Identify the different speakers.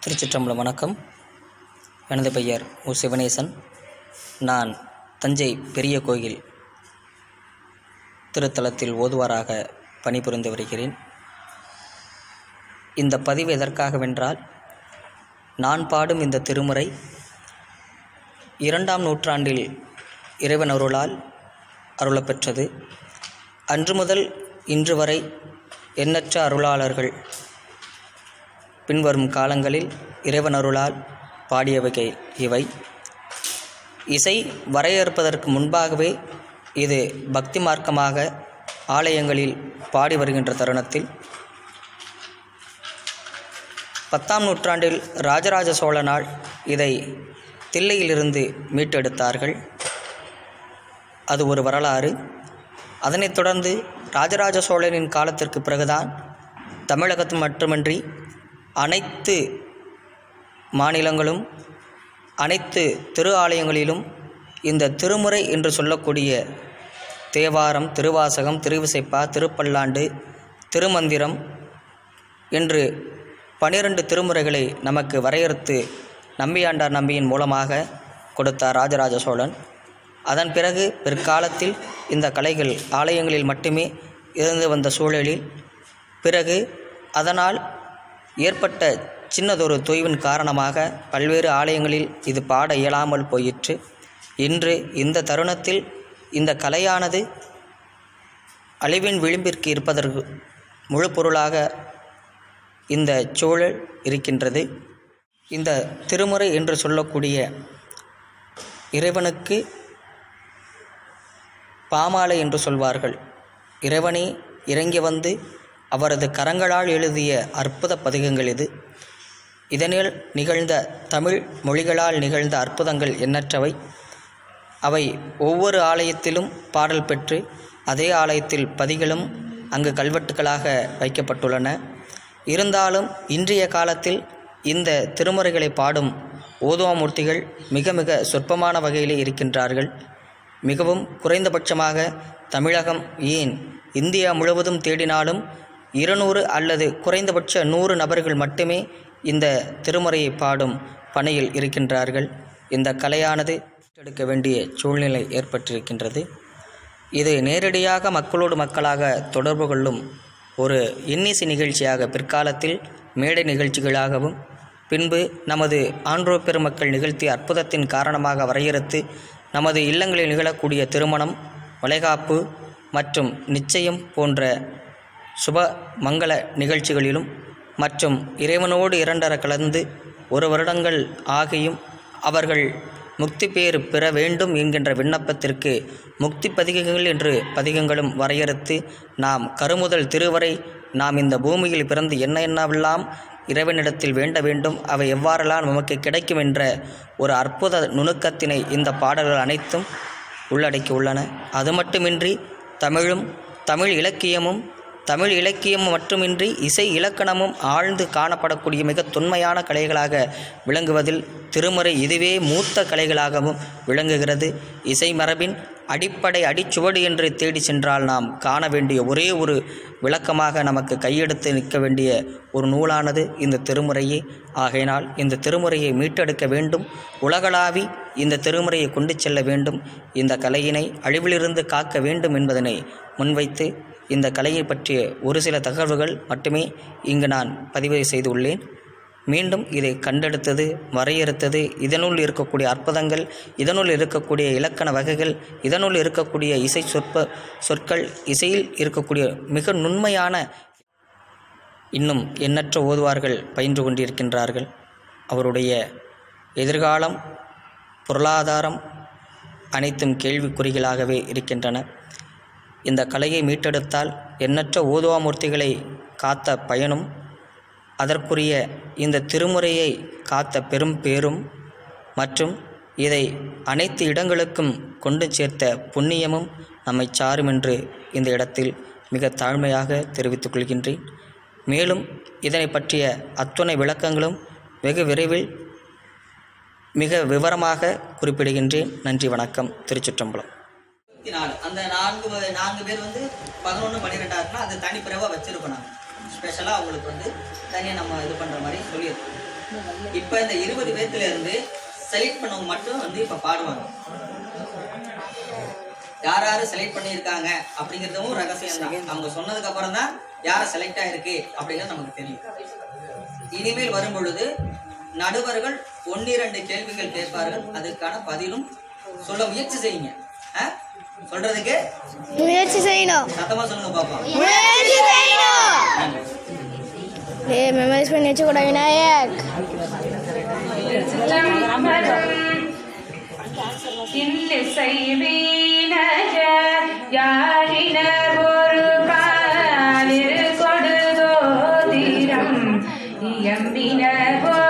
Speaker 1: திருச்சிற்றம்பலம் வணக்கம் எனது பெயர் உ சிவனேசன் நான் தஞ்சை பெரிய கோயில் திருத்தலத்தில் ஓதுவாராக பணிபுரிந்து வருகிறேன் இந்த பதிவு எதற்காகவென்றால் நான் பாடும் இந்த திருமுறை இரண்டாம் நூற்றாண்டில் இறைவன் அருளால் அருளப்பெற்றது அன்று முதல் இன்று வரை எண்ணற்ற அருளாளர்கள் பின்வரும் காலங்களில் இறைவன் அருளால் பாடியவைகை இவை இசை வரையறுப்பதற்கு முன்பாகவே இது பக்தி மார்க்கமாக ஆலயங்களில் பாடி வருகின்ற தருணத்தில் பத்தாம் நூற்றாண்டில் ராஜராஜ சோழனால் இதை தில்லையிலிருந்து மீட்டெடுத்தார்கள் அது ஒரு வரலாறு அதனைத் தொடர்ந்து ராஜராஜ சோழனின் காலத்திற்கு பிறகுதான் தமிழகத்து மட்டுமின்றி அனைத்து மாநிலங்களும் அனைத்து திரு ஆலயங்களிலும் இந்த திருமுறை என்று சொல்லக்கூடிய தேவாரம் திருவாசகம் திருவிசைப்பா திருப்பல்லாண்டு திருமந்திரம் என்று பனிரெண்டு திருமுறைகளை நமக்கு வரையறுத்து நம்பியாண்டார் நம்பியின் மூலமாக கொடுத்தார் ராஜராஜ சோழன் அதன் பிறகு பிற்காலத்தில் இந்த கலைகள் ஆலயங்களில் மட்டுமே இருந்து வந்த சூழலில் பிறகு அதனால் ஏற்பட்ட சின்னதொரு தொய்வின் காரணமாக பல்வேறு ஆலயங்களில் இது பாட இயலாமல் போயிற்று இன்று இந்த தருணத்தில் இந்த கலையானது அழிவின் விளிம்பிற்கு இருப்பதற்கு முழு பொருளாக இந்த சூழல் இருக்கின்றது இந்த திருமுறை என்று சொல்லக்கூடிய இறைவனுக்கு பாமாலை என்று சொல்வார்கள் இறைவனே இறங்கி வந்து அவரது கரங்களால் எழுதிய அற்புத பதிகங்கள் இது இதனில் நிகழ்ந்த தமிழ் மொழிகளால் நிகழ்ந்த அற்புதங்கள் எண்ணற்றவை அவை ஒவ்வொரு ஆலயத்திலும் பாடல் பெற்று அதே ஆலயத்தில் பதிகளும் அங்கு கல்வெட்டுகளாக வைக்கப்பட்டுள்ளன இருந்தாலும் இன்றைய காலத்தில் இந்த திருமுறைகளை பாடும் ஓதுவாமூர்த்திகள் மிக மிக சொற்பமான வகையிலே இருக்கின்றார்கள் மிகவும் குறைந்தபட்சமாக தமிழகம் ஏன் இந்தியா முழுவதும் தேடினாலும் இருநூறு அல்லது குறைந்தபட்ச நூறு நபர்கள் மட்டுமே இந்த திருமுறையை பாடும் பணியில் இருக்கின்றார்கள் இந்த கலையானது எடுக்க வேண்டிய சூழ்நிலை ஏற்பட்டிருக்கின்றது இது நேரடியாக மக்களோடு மக்களாக தொடர்பு கொள்ளும் ஒரு இன்னிசை நிகழ்ச்சியாக பிற்காலத்தில் மேடை நிகழ்ச்சிகளாகவும் பின்பு நமது ஆன்றோர் பெருமக்கள் நிகழ்த்திய அற்புதத்தின் காரணமாக வரையறுத்து நமது இல்லங்களில் நிகழக்கூடிய திருமணம் வளைகாப்பு மற்றும் நிச்சயம் போன்ற சுப மங்கள நிகழ்ச்சிகளிலும் மற்றும் இறைவனோடு இரண்டர கலந்து ஒரு வருடங்கள் ஆகியும் அவர்கள் முக்தி பேறு பெற வேண்டும் என்கின்ற விண்ணப்பத்திற்கு முக்தி பதிகங்கள் என்று பதிகங்களும் வரையறுத்து நாம் கருமுதல் திருவரை நாம் இந்த பூமியில் பிறந்து என்ன என்னவெல்லாம் இறைவனிடத்தில் வேண்ட வேண்டும் அவை எவ்வாறெல்லாம் நமக்கு கிடைக்கும் என்ற ஒரு அற்புத நுணுக்கத்தினை இந்த பாடல்கள் அனைத்தும் உள்ளடக்கி உள்ளன அது மட்டுமின்றி தமிழும் தமிழ் இலக்கியமும் தமிழ் இலக்கியம் மட்டுமின்றி இசை இலக்கணமும் ஆழ்ந்து காணப்படக்கூடிய மிக தொன்மையான கலைகளாக விளங்குவதில் திருமுறை இதுவே மூத்த கலைகளாகவும் விளங்குகிறது இசை மரபின் அடிப்படை அடிச்சுவடு என்று தேடி சென்றால் நாம் காண வேண்டிய ஒரே ஒரு விளக்கமாக நமக்கு கையெடுத்து நிற்க வேண்டிய ஒரு நூலானது இந்த திருமுறையே ஆகையினால் இந்த திருமுறையை மீட்டெடுக்க வேண்டும் உலகளாவி இந்த திருமுறையை கொண்டு செல்ல வேண்டும் இந்த கலையினை அழிவிலிருந்து காக்க வேண்டும் என்பதனை முன்வைத்து இந்த கலையை பற்றிய ஒரு சில தகவல்கள் மட்டுமே இங்கு நான் பதிவு செய்துள்ளேன் மீண்டும் இதை கண்டெடுத்தது வரையறுத்தது இதனுள் இருக்கக்கூடிய அற்புதங்கள் இதனுள் இருக்கக்கூடிய இலக்கண வகைகள் இதனுள் இருக்கக்கூடிய இசை சொற்ப சொற்கள் இசையில் இருக்கக்கூடிய மிக நுண்மையான இன்னும் எண்ணற்ற ஓதுவார்கள் பயின்று கொண்டிருக்கின்றார்கள் அவருடைய எதிர்காலம் பொருளாதாரம் அனைத்தும் கேள்விக்குறிகளாகவே இருக்கின்றன இந்த கலையை மீட்டெடுத்தால் எண்ணற்ற ஓதுவாமூர்த்திகளை காத்த பயனும் அதற்குரிய இந்த திருமுறையை காத்த பெரும் பேரும் மற்றும் இதை அனைத்து இடங்களுக்கும் கொண்டு சேர்த்த புண்ணியமும் நம்மை சாரும் என்று இந்த இடத்தில் மிக தாழ்மையாக தெரிவித்துக் கொள்கின்றேன் மேலும் இதனை பற்றிய அத்துணை விளக்கங்களும் வெகு விரைவில் மிக விவரமாக குறிப்பிடுகின்றேன் நன்றி வணக்கம் திருச்சிற்றம்பலம் இருபத்தி நாலு அந்த நான்கு வ- நான்கு பேர் வந்து பதினொன்று பன்னிரெண்டா இருக்குன்னா அது தனிப்பிறவாக வச்சிருக்கோம் நாங்கள் ஸ்பெஷலாக அவங்களுக்கு வந்து தனியாக நம்ம இது பண்ணுற மாதிரி சொல்லியிருக்கோம் இப்போ இந்த இருபது பேர்த்துல இருந்து செலக்ட் பண்ணவங்க மட்டும் வந்து இப்போ பாடுவாங்க யார் யார் செலக்ட் பண்ணியிருக்காங்க அப்படிங்கிறதும் ரகசியம் தான் அவங்க சொன்னதுக்கு அப்புறம் தான் யாரை செலக்ட் ஆயிருக்கு அப்படிங்கிறது நமக்கு தெரியும் இனிமேல் வரும் பொழுது நடுவர்கள் ஒன்னிரண்டு கேள்விகள் கேட்பார்கள் அதுக்கான பதிலும் சொல்ல முயற்சி செய்யுங்க ஆ? சொல்றதுக்கு
Speaker 2: முயற்சி செய்யணும்
Speaker 1: சத்தமா சொல்லுங்க பாப்போம்
Speaker 2: முயற்சி செய்யணும் டேய் மெமரைஸ் பண்ணி வச்சுக்கூட விநாயக்
Speaker 3: இன்னிசை வீணக யாழினர் ஒரு பாலில் கொடுதோதிரம் இயம்பினர்